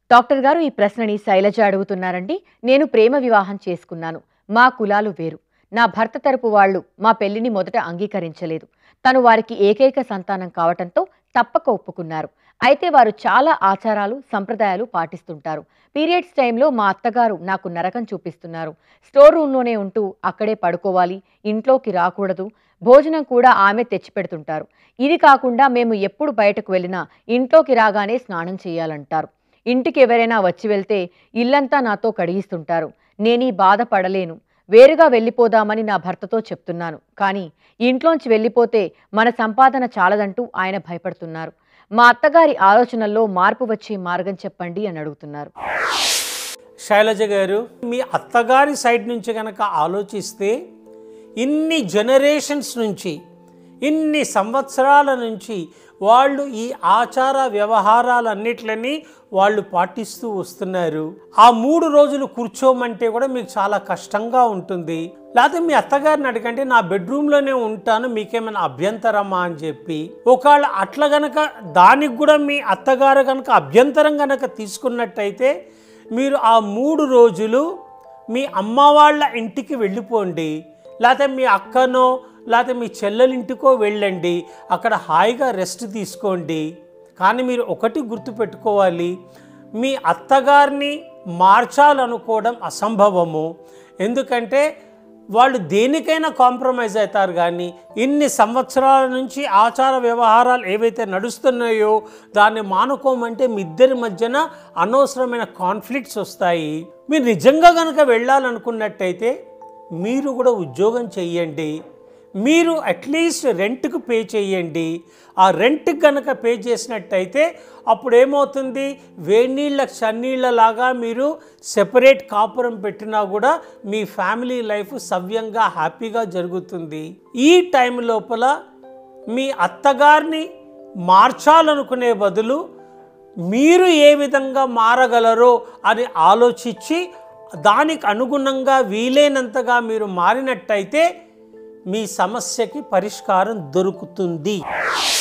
doctor గారు ఈ ప్రశ్నని శైలజ అడుగుతున్నారండి నేను ప్రేమ వివాహం చేసుకున్నాను మా కులాలు వేరు నా భర్త తరపు వాళ్ళు మా పెళ్లిని మొదట అంగీకరించలేదు తను వారికి ఏకైక సంతానం కావటంతో తప్పక ఒప్పుకున్నారు అయితే వారు చాలా ఆచారాలు సంప్రదాయాలు పాటిస్తుంటారు పీరియడ్స్ టైంలో మా అత్తగారు నాకు నరకం చూపిస్తున్నారు స్టోర్ రూమ్లోనే ఉంటూ అక్కడే పడుకోవాలి ఇంట్లోకి రాకూడదు భోజనం కూడా ఆమె తెచ్చిపెడుతుంటారు ఇది కాకుండా మేము ఎప్పుడు బయటకు వెళ్ళినా ఇంట్లోకి రాగానే స్నానం చేయాలంటారు ఇంటికి ఎవరైనా వచ్చి వెళ్తే ఇల్లంతా నాతో కడిగిస్తుంటారు నేనీ బాధపడలేను వేరుగా వెళ్ళిపోదామని నా భర్తతో చెప్తున్నాను కానీ ఇంట్లోంచి వెళ్ళిపోతే మన సంపాదన చాలదంటూ ఆయన భయపడుతున్నారు మా అత్తగారి ఆలోచనల్లో మార్పు వచ్చే మార్గం చెప్పండి అని అడుగుతున్నారు శైలజ గారు మీ అత్తగారి సైడ్ నుంచి కనుక ఆలోచిస్తే ఇన్ని జనరేషన్స్ నుంచి ఇన్ని సంవత్సరాల నుంచి వాళ్ళు ఈ ఆచార వ్యవహారాలన్నిట్లని వాళ్ళు పాటిస్తూ వస్తున్నారు ఆ మూడు రోజులు కూర్చోమంటే కూడా మీకు చాలా కష్టంగా ఉంటుంది లేకపోతే మీ అత్తగారిని అడగంటే నా బెడ్రూమ్లోనే ఉంటాను మీకేమైనా అభ్యంతరమా అని చెప్పి ఒకవేళ అట్లా గనక దానికి కూడా మీ అత్తగారు కనుక అభ్యంతరం కనుక తీసుకున్నట్టయితే మీరు ఆ మూడు రోజులు మీ అమ్మ వాళ్ళ ఇంటికి వెళ్ళిపోండి లేకపోతే మీ అక్కనో లేకపోతే మీ చెల్లెలింటికో వెళ్ళండి అక్కడ హాయిగా రెస్ట్ తీసుకోండి కానీ మీరు ఒకటి గుర్తుపెట్టుకోవాలి మీ అత్తగారిని మార్చాలనుకోవడం అసంభవము ఎందుకంటే వాళ్ళు దేనికైనా కాంప్రమైజ్ అవుతారు కానీ ఇన్ని సంవత్సరాల నుంచి ఆచార వ్యవహారాలు ఏవైతే నడుస్తున్నాయో దాన్ని మానుకోమంటే మీ ఇద్దరి మధ్యన అనవసరమైన కాన్ఫ్లిక్ట్స్ వస్తాయి మీరు నిజంగా కనుక వెళ్ళాలనుకున్నట్టయితే మీరు కూడా ఉద్యోగం చెయ్యండి మీరు అట్లీస్ట్ రెంట్కు పే చేయండి ఆ రెంట్కి కనుక పే చేసినట్టయితే అప్పుడు ఏమవుతుంది వేడినీళ్ళ చన్నీళ్ళలాగా మీరు సెపరేట్ కాపురం పెట్టినా కూడా మీ ఫ్యామిలీ లైఫ్ సవ్యంగా హ్యాపీగా జరుగుతుంది ఈ టైం లోపల మీ అత్తగారిని మార్చాలనుకునే బదులు మీరు ఏ విధంగా మారగలరో అని ఆలోచించి దానికి అనుగుణంగా వీలైనంతగా మీరు మారినట్టయితే మీ సమస్యకి పరిష్కారం దొరుకుతుంది